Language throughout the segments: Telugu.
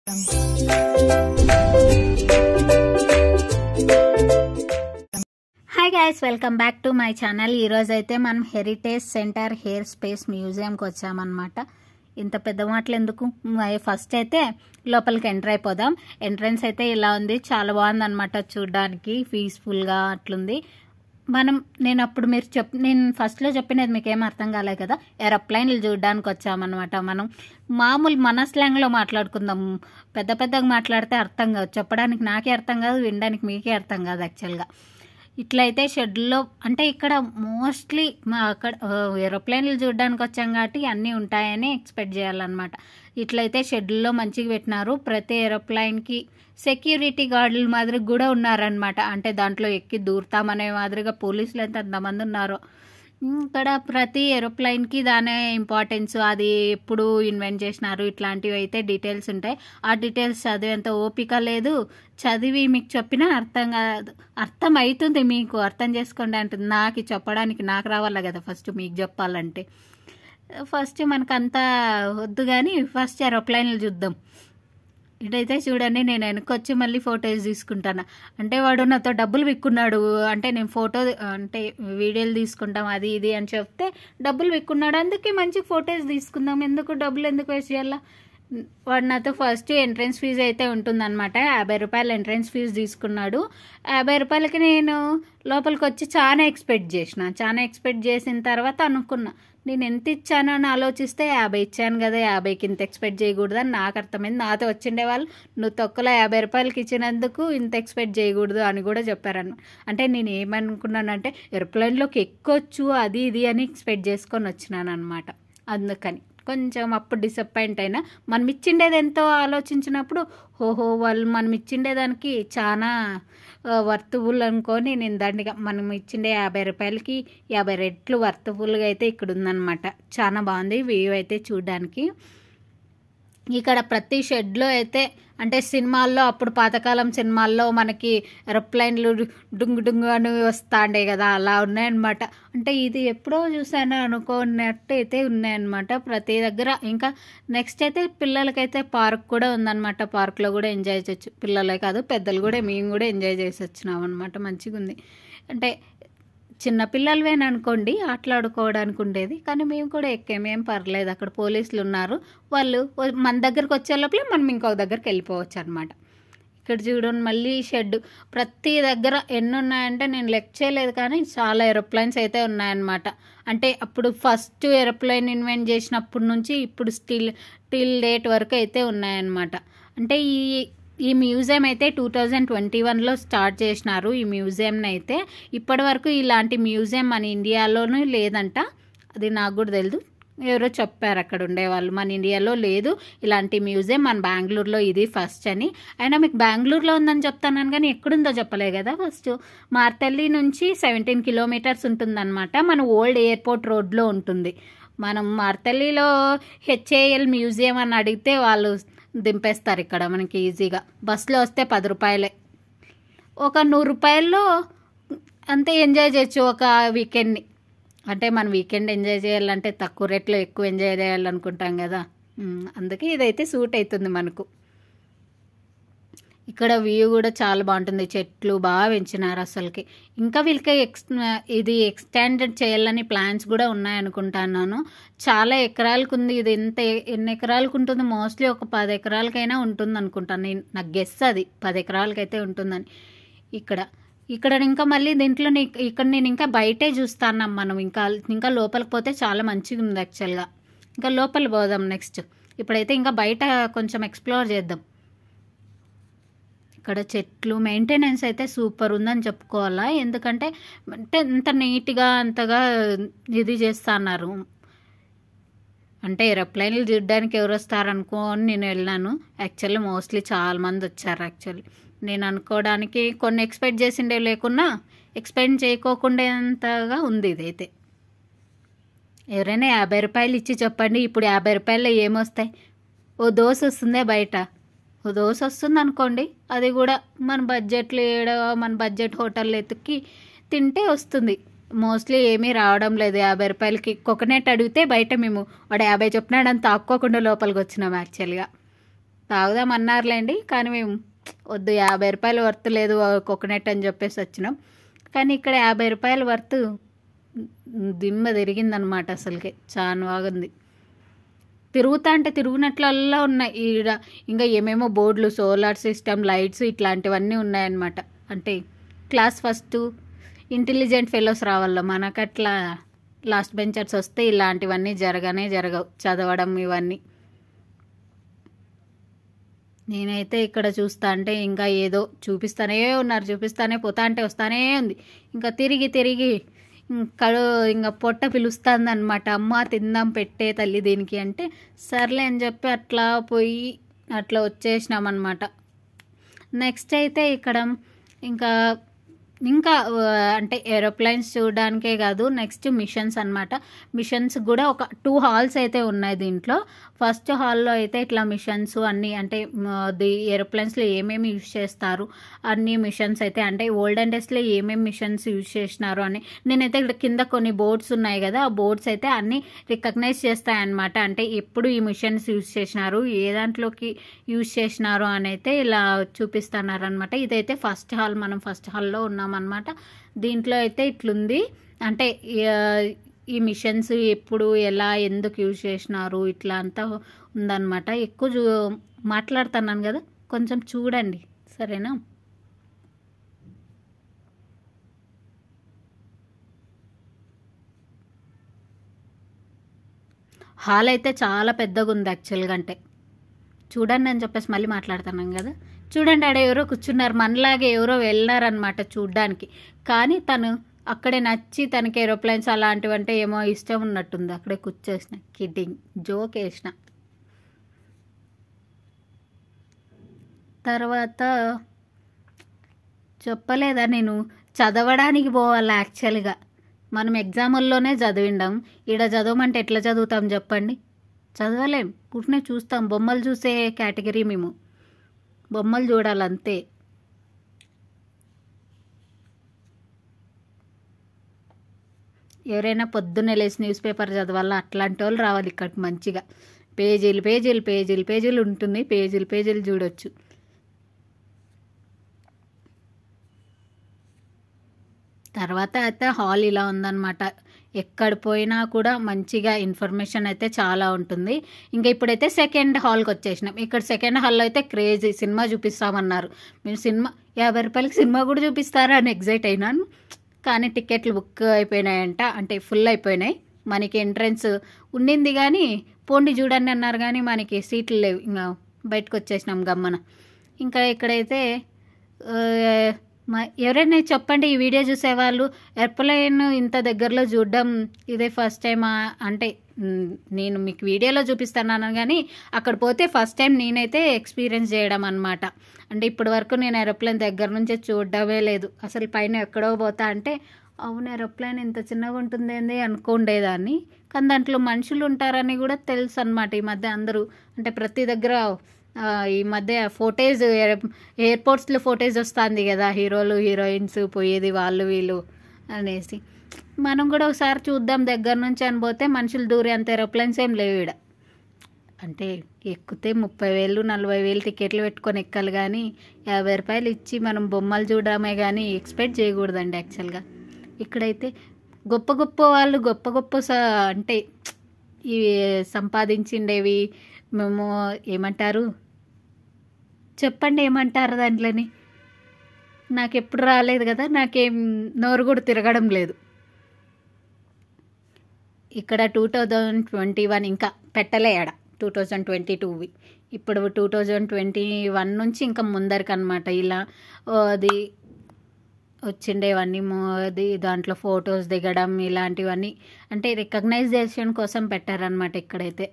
hi guys welcome back to my channel ఈరోజు అయితే మనం హెరిటేజ్ సెంటర్ హెయిర్ స్పేస్ మ్యూజియంకి వచ్చామన్నమాట ఇంత పెద్ద మాటలు ఎందుకు ఫస్ట్ అయితే లోపలికి ఎంటర్ అయిపోదాం ఎంట్రన్స్ అయితే ఇలా ఉంది చాలా బాగుందన్నమాట చూడడానికి పీస్ఫుల్గా అట్లుంది మనం నేను అప్పుడు మీరు చెప్ నేను ఫస్ట్లో చెప్పినది మీకు ఏం అర్థం కాలేదు కదా ఏరోప్లైన్లు చూడడానికి వచ్చామన్నమాట మనం మామూలు మన స్లాంగ్లో మాట్లాడుకుందాం పెద్ద పెద్దగా మాట్లాడితే అర్థం కాదు చెప్పడానికి నాకే అర్థం కాదు వినడానికి మీకే అర్థం కాదు యాక్చువల్గా ఇట్లయితే షెడ్యూల్లో అంటే ఇక్కడ మోస్ట్లీ మా అక్కడ ఏరోప్లేన్లు చూడడానికి వచ్చాం కాబట్టి అన్నీ ఉంటాయని ఎక్స్పెక్ట్ చేయాలన్నమాట ఇట్లయితే షెడ్యూల్లో మంచిగా పెట్టినారు ప్రతి ఏరోప్లైన్కి సెక్యూరిటీ గార్డుల మాదిరి కూడా ఉన్నారనమాట అంటే దాంట్లో ఎక్కి దూరుతామనే మాదిరిగా పోలీసులు ఎంత ఎంతమంది ఉన్నారో ఇక్కడ ప్రతి ఏరోప్లైన్కి దాని ఇంపార్టెన్స్ అది ఎప్పుడు ఇన్వెంట్ చేసినారు ఇట్లాంటివి అయితే డీటెయిల్స్ ఉంటాయి ఆ డీటెయిల్స్ చదివేంత ఓపిక లేదు చదివి మీకు చెప్పినా అర్థం కాదు అర్థం అవుతుంది మీకు అర్థం చేసుకోండి అంటుంది నాకు చెప్పడానికి నాకు రావాలా కదా ఫస్ట్ మీకు చెప్పాలంటే ఫస్ట్ మనకంతా వద్దు కానీ ఫస్ట్ ఏరోప్లైన్లు చూద్దాం ఇటైతే చూడండి నేను వెనకొచ్చి మళ్ళీ ఫొటోస్ తీసుకుంటాను అంటే వాడు నాతో డబ్బులు విక్కున్నాడు అంటే నేను ఫోటో అంటే వీడియోలు తీసుకుంటాం అది ఇది అని చెప్తే డబ్బులు విక్కున్నాడు అందుకే మంచి ఫొటోస్ తీసుకుందాం ఎందుకు డబ్బులు ఎందుకు వేస్ట్ చేయాలా వాడు నాతో ఫస్ట్ ఎంట్రన్స్ ఫీజు అయితే ఉంటుందన్నమాట యాభై రూపాయలు ఎంట్రన్స్ ఫీజు తీసుకున్నాడు యాభై రూపాయలకి నేను లోపలికి వచ్చి చాలా ఎక్స్పెక్ట్ చేసిన చాలా ఎక్స్పెక్ట్ చేసిన తర్వాత అనుకున్నా నేను ఎంత ఇచ్చాను అని ఆలోచిస్తే యాభై ఇచ్చాను కదా యాభైకి ఇంత ఎక్స్పెక్ట్ చేయకూడదు అని నాకు అర్థమైంది నాతో వచ్చిండే వాళ్ళు నువ్వు తొక్కలో యాభై రూపాయలకి ఇచ్చినందుకు ఇంత ఎక్స్పెక్ట్ చేయకూడదు అని కూడా చెప్పారన్న అంటే నేను ఏమనుకున్నానంటే ఎయిర్ప్లైన్లోకి ఎక్కొచ్చు అది ఇది అని ఎక్స్పెక్ట్ చేసుకొని వచ్చినాను అనమాట అందుకని కొంచెం అప్పుడు డిసప్పాయింట్ అయినా మనం ఇచ్చిండేది ఎంతో ఆలోచించినప్పుడు ఓహో వాళ్ళు మనం ఇచ్చిండేదానికి చాలా వర్తబుల్ అనుకొని నేను దండిగా మనం ఇచ్చిండే యాభై రూపాయలకి యాభై రెట్లు వర్తబుల్గా అయితే ఇక్కడ ఉందన్నమాట చాలా బాగుంది వ్యూ అయితే చూడడానికి ఇక్కడ ప్రతి షెడ్లో అయితే అంటే సినిమాల్లో అప్పుడు పాతకాలం సినిమాల్లో మనకి ఏరోప్లైన్లు డుంగు డుంగు అని వస్తాండే కదా అలా ఉన్నాయన్నమాట అంటే ఇది ఎప్పుడో చూసాను అనుకున్నట్టు అయితే ఉన్నాయన్నమాట ప్రతి దగ్గర ఇంకా నెక్స్ట్ అయితే పిల్లలకైతే పార్క్ కూడా ఉందన్నమాట పార్క్లో కూడా ఎంజాయ్ చేయొచ్చు పిల్లలే కాదు పెద్దలు కూడా మేము కూడా ఎంజాయ్ చేసి వచ్చినాం అనమాట మంచిగా ఉంది అంటే చిన్న పిల్లలవేననుకోండి ఆటలాడుకోవడానికి ఉండేది కానీ మేము కూడా ఎక్కేమేం పర్లేదు అక్కడ పోలీసులు ఉన్నారు వాళ్ళు మన దగ్గరకు వచ్చే లోపలే మనం ఇంకొక దగ్గరికి వెళ్ళిపోవచ్చు అనమాట ఇక్కడ చూడండి మళ్ళీ షెడ్ ప్రతి దగ్గర ఎన్ని ఉన్నాయంటే నేను లెక్ చేయలేదు కానీ చాలా ఏరోప్లైన్స్ అయితే ఉన్నాయన్నమాట అంటే అప్పుడు ఫస్ట్ ఏరోప్లైన్ ఇన్వెంట్ చేసినప్పటి నుంచి ఇప్పుడు స్టిల్ టిల్ డేట్ వరకు అయితే ఉన్నాయన్నమాట అంటే ఈ ఈ మ్యూజియం అయితే టూ థౌజండ్ ట్వంటీ వన్లో స్టార్ట్ చేసినారు ఈ మ్యూజియంని అయితే ఇప్పటి వరకు ఇలాంటి మ్యూజియం మన ఇండియాలోనూ లేదంట అది నాకు కూడా తెలియదు ఎవరో చెప్పారు అక్కడ ఉండేవాళ్ళు మన ఇండియాలో లేదు ఇలాంటి మ్యూజియం మన బెంగళూరులో ఇది ఫస్ట్ అని అయినా మీకు బెంగళూరులో ఉందని చెప్తాను కానీ ఎక్కడుందో చెప్పలే కదా ఫస్ట్ మార్తల్లి నుంచి సెవెంటీన్ కిలోమీటర్స్ ఉంటుందన్నమాట మన ఓల్డ్ ఎయిర్పోర్ట్ రోడ్లో ఉంటుంది మనం మార్తల్లిలో హెచ్ఏఎల్ మ్యూజియం అని అడిగితే వాళ్ళు దింపేస్తారు ఇక్కడ మనకి ఈజీగా బస్సులో వస్తే పది రూపాయలే ఒక నూరు రూపాయల్లో అంతే ఎంజాయ్ చేయొచ్చు ఒక వీకెండ్ని అంటే మనం వీకెండ్ ఎంజాయ్ చేయాలంటే తక్కువ రేట్లో ఎక్కువ ఎంజాయ్ చేయాలనుకుంటాం కదా అందుకే ఇదైతే సూట్ అవుతుంది మనకు ఇక్కడ వ్యూ కూడా చాలా బాగుంటుంది చెట్లు బాగా పెంచినారు అసలుకి ఇంకా వీళ్ళకి ఎక్స్ ఇది ఎక్స్టెండెడ్ చేయాలని ప్లాన్స్ కూడా ఉన్నాయనుకుంటున్నాను చాలా ఎకరాలకు ఉంది ఇది ఎంత ఎన్ని ఎకరాలకు ఉంటుంది మోస్ట్లీ ఒక పది ఎకరాలకైనా ఉంటుంది అనుకుంటాను నాకు గెస్ అది పది ఎకరాలకైతే ఉంటుందని ఇక్కడ ఇక్కడ ఇంకా మళ్ళీ దీంట్లో ఇక్కడ నేను ఇంకా బయటే చూస్తాను మనం ఇంకా ఇంకా లోపలికి పోతే చాలా మంచిగా ఉంది యాక్చువల్గా ఇంకా లోపల పోదాం నెక్స్ట్ ఇప్పుడైతే ఇంకా బయట కొంచెం ఎక్స్ప్లోర్ చేద్దాం ఇక్కడ చెట్లు మెయింటెనెన్స్ అయితే సూపర్ ఉందని చెప్పుకోవాలా ఎందుకంటే అంటే అంత నీట్గా అంతగా ఇది చేస్తున్నారు అంటే ఏరోప్లైన్లు చూడడానికి ఎవరు వస్తారనుకోని నేను వెళ్ళాను యాక్చువల్లీ మోస్ట్లీ చాలా మంది వచ్చారు యాక్చువల్లీ నేను అనుకోవడానికి కొన్ని ఎక్స్పెక్ట్ చేసిండే లేకున్నా ఎక్స్పెక్ట్ చేయకోకుండా అంతగా ఉంది ఇదైతే ఎవరైనా యాభై రూపాయలు ఇచ్చి చెప్పండి ఇప్పుడు యాభై రూపాయలు ఏమొస్తాయి ఓ దోశ వస్తుందే బయట ఓ దోశ వస్తుంది అనుకోండి అది కూడా మన బడ్జెట్లో ఏడ మన బడ్జెట్ హోటల్లో ఎత్తుక్కి తింటే వస్తుంది మోస్ట్లీ ఏమీ రావడం లేదు యాభై రూపాయలకి కోకోనట్ అడిగితే బయట మేము వాడు యాభై చెప్పినాడని తాక్కోకుండా లోపలికి వచ్చినాం యాక్చువల్గా తాగుదాం అన్నారులేండి కానీ మేము వద్దు యాభై రూపాయలు వర్త్ లేదు కోకోనట్ అని చెప్పేసి వచ్చినాం కానీ ఇక్కడ యాభై రూపాయల వర్త్ దిమ్మ తిరిగిందనమాట అసలుకి చాలా బాగుంది తిరుగుతా అంటే తిరుగునట్లల్లా ఉన్నాయి ఈడ ఇంకా ఏమేమో బోర్డులు సోలార్ సిస్టమ్ లైట్స్ ఇట్లాంటివన్నీ ఉన్నాయన్నమాట అంటే క్లాస్ ఫస్ట్ ఇంటెలిజెంట్ ఫెలోస్ రావాల మనకు అట్లా లాస్ట్ బెంచర్స్ వస్తే ఇలాంటివన్నీ జరగనే జరగవు చదవడం ఇవన్నీ నేనైతే ఇక్కడ చూస్తా అంటే ఇంకా ఏదో చూపిస్తానే ఉన్నారు చూపిస్తానే పోతా అంటే వస్తానే ఉంది ఇంకా తిరిగి తిరిగి కడు ఇంకా పొట్ట పిలుస్తుంది అనమాట అమ్మ తిందాం పెట్టే తల్లి దీనికి అంటే సర్లే అని చెప్పి అట్లా పోయి అట్లా వచ్చేసినాం అనమాట నెక్స్ట్ అయితే ఇక్కడ ఇంకా ఇంకా ఆ, అంటే ఏరోప్లేన్స్ చూడడానికే కాదు నెక్స్ట్ మిషన్స్ అన్నమాట మిషన్స్ కూడా ఒక టూ హాల్స్ అయితే ఉన్నాయి దీంట్లో ఫస్ట్ హాల్లో అయితే ఇట్లా మిషన్స్ అన్నీ అంటే మ, ది ఏరోప్లేన్స్లో ఏమేమి యూజ్ చేస్తారు అన్ని మిషన్స్ అయితే అంటే ఓల్డెన్ డేస్లో ఏమేమి మిషన్స్ యూజ్ చేసినారు అని నేనైతే ఇక్కడ కింద కొన్ని బోర్డ్స్ ఉన్నాయి కదా ఆ బోర్డ్స్ అయితే అన్ని రికగ్నైజ్ చేస్తాయన్నమాట అంటే ఎప్పుడు ఈ మిషన్స్ యూజ్ చేసినారు ఏ దాంట్లోకి యూజ్ చేసినారు అని అయితే ఇలా చూపిస్తున్నారు అనమాట ఇదైతే ఫస్ట్ హాల్ మనం ఫస్ట్ హాల్లో ఉన్నామన్నమాట దీంట్లో అయితే ఇట్లుంది అంటే ఆ, ఈ మిషన్స్ ఎప్పుడు ఎలా ఎందుకు యూజ్ చేసినారు ఇట్లా అంతా ఉందన్నమాట ఎక్కువ చూ మాట్లాడుతున్నాను కదా కొంచెం చూడండి సరేనా హాల్ అయితే చాలా పెద్దగా ఉంది యాక్చువల్గా అంటే చూడండి అని చెప్పేసి మళ్ళీ మాట్లాడుతున్నాం కదా చూడండి ఆడ ఎవరో కూర్చున్నారు మనలాగే ఎవరో వెళ్ళారనమాట చూడ్డానికి కానీ తను అక్కడే నచ్చి తనకి ఏరోప్లేన్స్ అలాంటివంటే ఏమో ఇష్టం ఉన్నట్టుంది అక్కడే కూర్చోసిన కిడ్డింగ్ జోక్ వేసిన తర్వాత చెప్పలేదా నేను చదవడానికి పోవాలి యాక్చువల్గా మనం ఎగ్జాముల్లోనే చదివిండం ఈడ చదవమంటే ఎట్లా చదువుతాం చెప్పండి చదవలేం పుట్టినే చూస్తాం బొమ్మలు చూసే కేటగిరీ మేము బొమ్మలు చూడాలంతే ఎవరైనా పొద్దున్నే లేచి న్యూస్ పేపర్ చదవాలా అట్లాంటి వాళ్ళు రావాలి ఇక్కడికి మంచిగా పేజీలు పేజీలు పేజీలు పేజీలు ఉంటుంది పేజీలు పేజీలు చూడొచ్చు తర్వాత అయితే హాల్ ఇలా ఉందన్నమాట ఎక్కడ పోయినా కూడా మంచిగా ఇన్ఫర్మేషన్ అయితే చాలా ఉంటుంది ఇంకా ఇప్పుడైతే సెకండ్ హాల్కి వచ్చేసినాం ఇక్కడ సెకండ్ హాల్లో అయితే క్రేజీ సినిమా చూపిస్తామన్నారు మేము సినిమా యాభై రూపాయలకి సినిమా కూడా చూపిస్తారా అని ఎగ్జైట్ అయినాను కానీ టికెట్లు బుక్ అయిపోయినాయంట అంటే ఫుల్ అయిపోయినాయి మనకి ఎంట్రన్స్ ఉండింది కానీ పోండి చూడండి అన్నారు కానీ మనకి సీట్లు లేవు ఇంకా బయటకు వచ్చేసినాం గమ్మన ఇంకా ఇక్కడైతే ఆ, మా ఎవరైనా చెప్పండి ఈ వీడియో చూసేవాళ్ళు ఎర్ప్లైన్ ఇంత దగ్గరలో చూడడం ఇదే ఫస్ట్ టైం అంటే మ్, నేను మీకు వీడియోలో చూపిస్తున్నాను కానీ అక్కడ పోతే ఫస్ట్ టైం నేనైతే ఎక్స్పీరియన్స్ చేయడం అనమాట అంటే ఇప్పటి వరకు నేను ఏరోప్లేన్ దగ్గర నుంచే చూడడమే లేదు అసలు పైన ఎక్కడో పోతా అంటే అవును ఏరోప్లేన్ ఇంత చిన్నగా ఉంటుందేంది అనుకుండేదాన్ని కానీ దాంట్లో మనుషులు ఉంటారని కూడా తెలుసు అనమాట ఈ మధ్య అందరూ అంటే ప్రతి దగ్గర ఆ, ఈ మధ్య ఫోటేజ్ ఎయిర్పోర్ట్స్లో ఫోటేజ్ వస్తుంది కదా హీరోలు హీరోయిన్స్ పోయేది వాళ్ళు వీళ్ళు అనేసి మనం కూడా ఒకసారి చూద్దాం దగ్గర నుంచి అని పోతే మనుషులు దూరే అంత ఏరోప్లేన్స్ ఏం లేవు ఇక్కడ అంటే ఎక్కితే ముప్పై వేలు నలభై వేలు టికెట్లు పెట్టుకొని ఎక్కాలి కానీ యాభై రూపాయలు ఇచ్చి మనం బొమ్మలు చూడడమే కానీ ఎక్స్పెక్ట్ చేయకూడదండి యాక్చువల్గా ఇక్కడైతే గొప్ప గొప్ప వాళ్ళు గొప్ప గొప్ప స అంటే ఇవి సంపాదించిండేవి మేము ఏమంటారు చెప్పండి ఏమంటారు దాంట్లోని నాకు ఎప్పుడు రాలేదు కదా నాకేం నోరు కూడా తిరగడం లేదు ఇక్కడ టూ థౌజండ్ ట్వంటీ వన్ ఇంకా పెట్టలే ఆడ టూ థౌజండ్ ట్వంటీ టూవి ఇప్పుడు టూ థౌజండ్ ట్వంటీ వన్ నుంచి ఇంకా ముందరికి అనమాట ఇలా ఓ, అది వచ్చిండేవన్నీ మో- అది దాంట్లో ఫొటోస్ దిగడం ఇలాంటివన్నీ అంటే రికగ్నైజేషన్ కోసం పెట్టారనమాట ఇక్కడైతే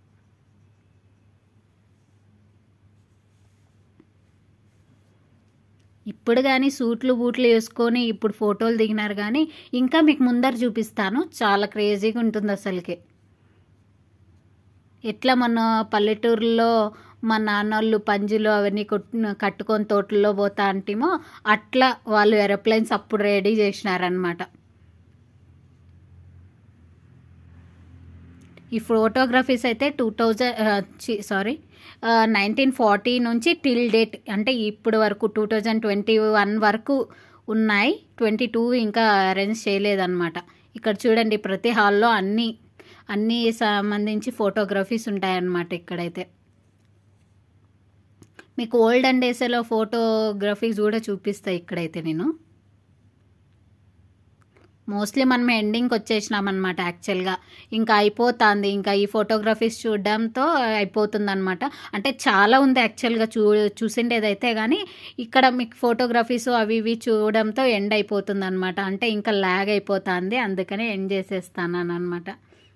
ఇప్పుడు కానీ సూట్లు బూట్లు వేసుకొని ఇప్పుడు ఫోటోలు దిగినారు కానీ ఇంకా మీకు ముందర చూపిస్తాను చాలా క్రేజీగా ఉంటుంది అసలుకి ఎట్లా మన పల్లెటూరులో మా నాన్నోళ్ళు పంజులు అవన్నీ కొట్టు కట్టుకొని తోటల్లో పోతా అంటేమో అట్లా వాళ్ళు ఏరోప్లేన్స్ అప్పుడు రెడీ చేసినారనమాట ఈ ఫోటోగ్రఫీస్ అయితే two thousand sorry nineteen forty నుంచి టిల్ డేట్ అంటే ఇప్పుడు వరకు టూ థౌజండ్ ట్వంటీ వన్ వరకు ఉన్నాయి ట్వంటీ టూ ఇంకా అరేంజ్ చేయలేదన్నమాట ఇక్కడ చూడండి ప్రతి హాల్లో అన్ని అన్ని సంబంధించి ఫోటోగ్రఫీస్ ఉంటాయన్నమాట ఇక్కడైతే మీకు ఓల్డ్ అండ్ డేస్లో ఫోటోగ్రఫీస్ కూడా చూపిస్తాయి ఇక్కడైతే నేను మోస్ట్లీ మనం ఎండింగ్కి వచ్చేసినాం అనమాట యాక్చువల్గా ఇంకా అయిపోతుంది ఇంకా ఈ ఫోటోగ్రఫీస్ చూడడంతో అయిపోతుంది అనమాట అంటే చాలా ఉంది యాక్చువల్గా చూ చూసిండేదైతే కానీ ఇక్కడ మీకు ఫోటోగ్రఫీస్ అవి ఇవి చూడడంతో ఎండ్ అయిపోతుంది అనమాట అంటే ఇంకా ల్యాగ్ అయిపోతుంది అందుకని ఎండ్ చేసేస్తాను అనమాట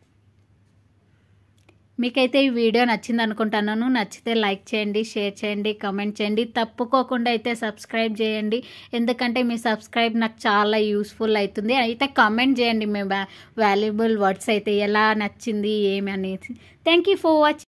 మీకైతే ఈ వీడియో నచ్చింది అనుకుంటున్నాను నచ్చితే లైక్ చేయండి షేర్ చేయండి కమెంట్ చేయండి తప్పుకోకుండా అయితే సబ్స్క్రైబ్ చేయండి ఎందుకంటే మీ సబ్స్క్రైబ్ నాకు చాలా యూస్ఫుల్ అవుతుంది అయితే కమెంట్ చేయండి మీ వాల్యుబుల్ వర్డ్స్ అయితే ఎలా నచ్చింది ఏమి అనేది థ్యాంక్ యూ ఫర్ వాచింగ్